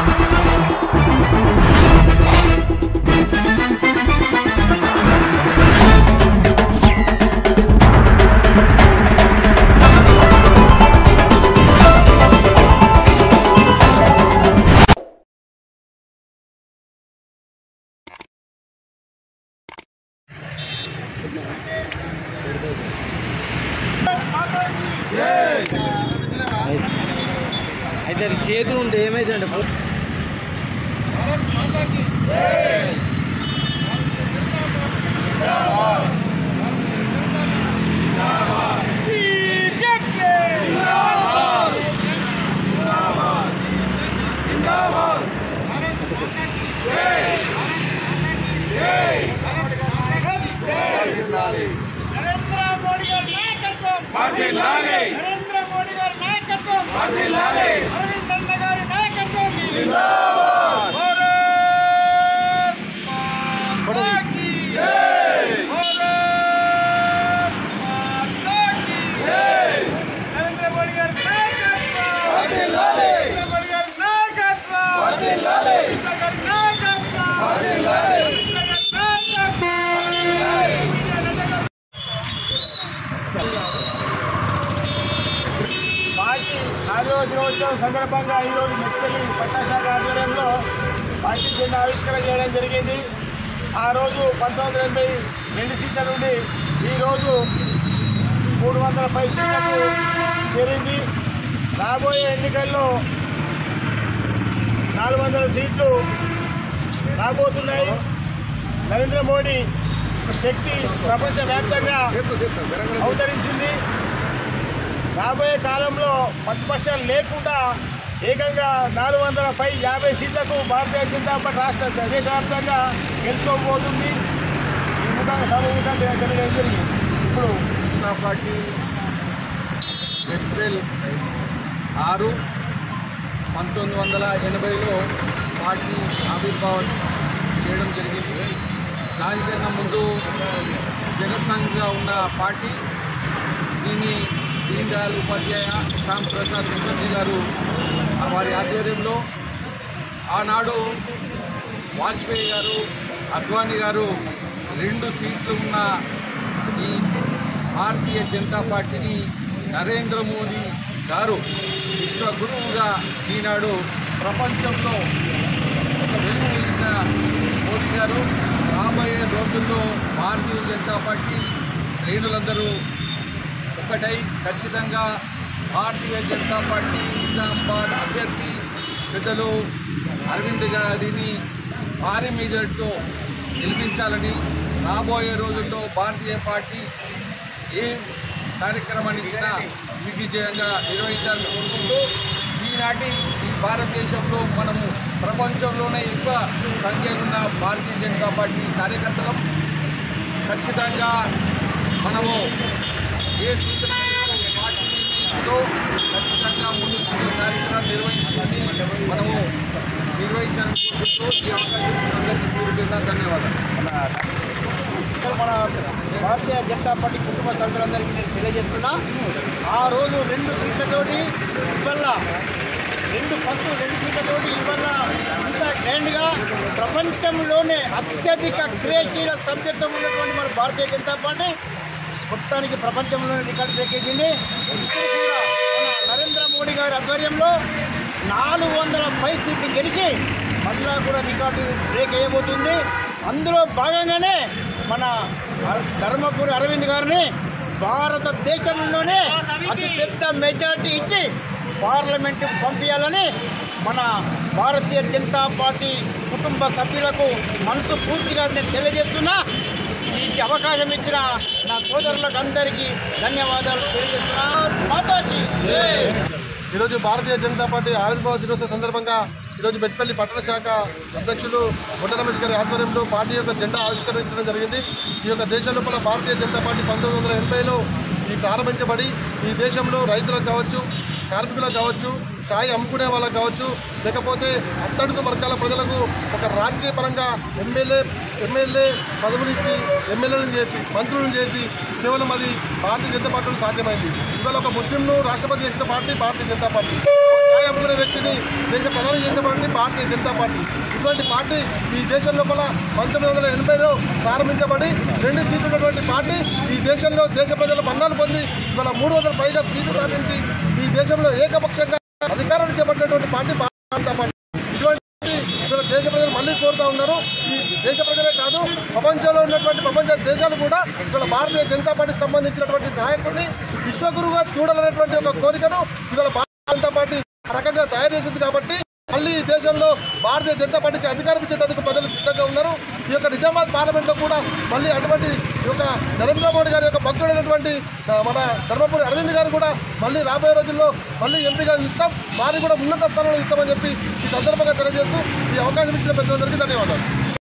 అయితే అది చేతులు ఉంటే ఏమైందంటే నరేంద్ర మోడీ గారి నాయకత్వం నరేంద్ర మోడీ గారి నాయకత్వం అరవింద్ అన్న గారి నాయకత్వం నరేంద్ర మోడీ గారి నాయకత్వం నరేంద్ర మోడీ గారి నాయకత్వం కృష్ణ గారి నాయకత్వం కృష్ణ గారి నాయకత్వం పార్టీ ఆరో దినోత్సవం సందర్భంగా ఈరోజు మెట్పల్లి పట్టాశాఖ ఆధ్వర్యంలో పార్టీ జెండా ఆవిష్కరణ చేయడం జరిగింది ఆ రోజు పంతొమ్మిది వందల ఎనభై రెండు సీట్ల నుండి ఈరోజు మూడు వందల పై సీట్లకు చేరింది రాబోయే ఎన్నికల్లో నాలుగు వందల సీట్లు రాబోతున్నాయి నరేంద్ర మోడీ ఒక శక్తి ప్రపంచవ్యాప్తంగా అవతరించింది రాబోయే కాలంలో ప్రతిపక్షాలు లేకుండా ఏకంగా నాలుగు వందల పై యాభై సీట్లకు భారతీయ జనతా పార్టీ రాష్ట్ర దేశవ్యాప్తంగా గెలుచుకోబోతుంది ఈ ముఖంగా సమూహంగా తెలియజేయడం జరిగింది ఇప్పుడు జనతా పార్టీ ఏప్రిల్ ఆరు పంతొమ్మిది వందల ఎనభైలో పార్టీ ఆవిర్భావం చేయడం జరిగింది దానికన్నా ముందు జనసంఘగా ఉన్న పార్టీ దీన్ని దీన్ దయాళ్ ఉపాధ్యాయ శ్యామ్ ప్రసాద్ ముఖర్జీ గారు వారి ఆధ్వర్యంలో ఆనాడు వాజ్పేయి గారు అద్వానీ గారు రెండు సీట్లు ఉన్న ఈ భారతీయ జనతా పార్టీని నరేంద్ర మోదీ గారు విశ్వగురువుగా ఈనాడు ప్రపంచంలో ఒక వెలుగున్న మోదీ గారు రాబోయే రోజుల్లో భారతీయ జనతా పార్టీ శ్రేణులందరూ ఒకటై ఖచ్చితంగా భారతీయ జనతా పార్టీ నిజామాబాద్ అభ్యర్థి పెద్దలు అరవింద్ గారిని భారీ మెజార్టీతో గెలిపించాలని రాబోయే రోజుల్లో భారతీయ పార్టీ ఏ కార్యక్రమాన్ని ఇచ్చినా దిగ్విజయంగా నిర్వహించాలని కోరుకుంటూ ఈనాటి ఈ భారతదేశంలో మనము ప్రపంచంలోనే ఎక్కువ సంఖ్య ఉన్న భారతీయ జనతా పార్టీ కార్యకర్తలం ఖచ్చితంగా మనము ఏ సూచన పార్టీలో ఖచ్చితంగా ముందు కార్యక్రమాలు నిర్వహించాలని మనము నిర్వహించాలని కోరుకుంటూ ఈ అవకాశం అందరికీ పూర్తిగా ధన్యవాదాలు మన భారతీయ జనతా పార్టీ కుటుంబ సభ్యులందరికీ నేను తెలియజేస్తున్నా ఆ రోజు రెండు సీట్లతోటి ఇవల్ల రెండు ఫస్ట్ రెండు సీట్లతోటి ఇవల్ల ఇంత గ్రాండ్గా ప్రపంచంలోనే అత్యధిక క్రియాశీల సభ్యత్వం ఉన్నటువంటి మన భారతీయ జనతా పార్టీ మొత్తానికి ప్రపంచంలోనే రికార్డు చేసింది ఇప్పుడు కూడా మన నరేంద్ర మోడీ గారి ఆధ్వర్యంలో నాలుగు వందల పై సీట్లు గెలిచి మళ్ళా కూడా రికార్డు బ్రేక్ వేయబోతుంది అందులో భాగంగానే మన ధర్మపురి అరవింద్ గారిని భారతదేశంలోనే అతి పెద్ద మెజార్టీ ఇచ్చి పార్లమెంటు పంపించాలని మన భారతీయ జనతా పార్టీ కుటుంబ సభ్యులకు మనసు పూర్తిగా నేను తెలియజేస్తున్నా ఈ అవకాశం ఇచ్చిన నా సోదరులకు అందరికీ ధన్యవాదాలు తెలియజేస్తున్నా మాతాజీ ఈరోజు భారతీయ జనతా పార్టీ ఆవిర్భావ దినోత్సవ సందర్భంగా ఈరోజు మెట్పల్లి పట్టణ శాఖ అధ్యక్షులు బొడ్డరమేష్ గారి ఆధ్వర్యంలో పార్టీ యొక్క జెండా ఆవిష్కరించడం జరిగింది ఈ యొక్క దేశం లోపల భారతీయ జనతా పార్టీ పంతొమ్మిది వందల ఎనభైలో ఈ ప్రారంభించబడి ఈ దేశంలో రైతులకు కావచ్చు కార్మికులకు కావచ్చు ఛాయ్ అమ్ముకునే వాళ్ళకు కావచ్చు లేకపోతే అట్టడుగు వర్గాల ప్రజలకు ఒక రాజకీయ పరంగా ఎమ్మెల్యే ఎమ్మెల్యే పదవులు ఇచ్చి ఎమ్మెల్యేలను చేసి మంత్రులను చేసి కేవలం అది భారతీయ జనతా పార్టీలో సాధ్యమైంది ఇవాళ ఒక ముస్లింను రాష్ట్రపతి చేసిన పార్టీ భారతీయ జనతా పార్టీ ఛాయ్ అమ్ముకునే వ్యక్తిని దేశ ప్రధాని చేసిన పార్టీ భారతీయ జనతా పార్టీ ఇటువంటి పార్టీ ఈ దేశం లోపల పంతొమ్మిది వందల ఎనభైలో ప్రారంభించబడి రెండు సీట్లు ఉన్నటువంటి పార్టీ ఈ దేశంలో దేశ ప్రజల మన్నాలు పొంది ఇవాళ మూడు వందల పైగా సీట్లు సాధించి ఈ దేశంలో ఏకపక్షంగా అధికారాన్ని చేపట్టినటువంటి పార్టీ భారతీయ జనతా పార్టీ ఇటువంటి ఇక్కడ దేశ ప్రజలు మళ్ళీ కోరుతా ఉన్నారు ఈ దేశ ప్రజలే కాదు ప్రపంచంలో ఉన్నటువంటి ప్రపంచ దేశాలు కూడా ఇక్కడ భారతీయ జనతా పార్టీకి సంబంధించినటువంటి నాయకుడిని విశ్వగురువుగా చూడాలనేటువంటి ఒక కోరికను ఇవాళ భారతీయ జనతా పార్టీ ఆ రకంగా తయారు చేసింది కాబట్టి మళ్ళీ ఈ దేశంలో భారతీయ జనతా పార్టీకి అధికారం ఇచ్చేందుకు ప్రజలు సిద్ధంగా ఉన్నారు ఈ యొక్క నిజామాబాద్ పార్లమెంట్లో కూడా మళ్ళీ అటువంటి ఈ యొక్క నరేంద్ర మోడీ గారి యొక్క భక్తుడైనటువంటి ఆ, మన ధర్మపురి అరవింద్ గారు కూడా మళ్ళీ రాబోయే రోజుల్లో మళ్ళీ ఎంపీగా ఇస్తాం వారిని కూడా ఉన్నత స్థానంలో ఇస్తామని చెప్పి ఈ సందర్భంగా తెలియజేస్తూ ఈ అవకాశం ఇచ్చిన ప్రజలందరికీ ధన్యవాదాలు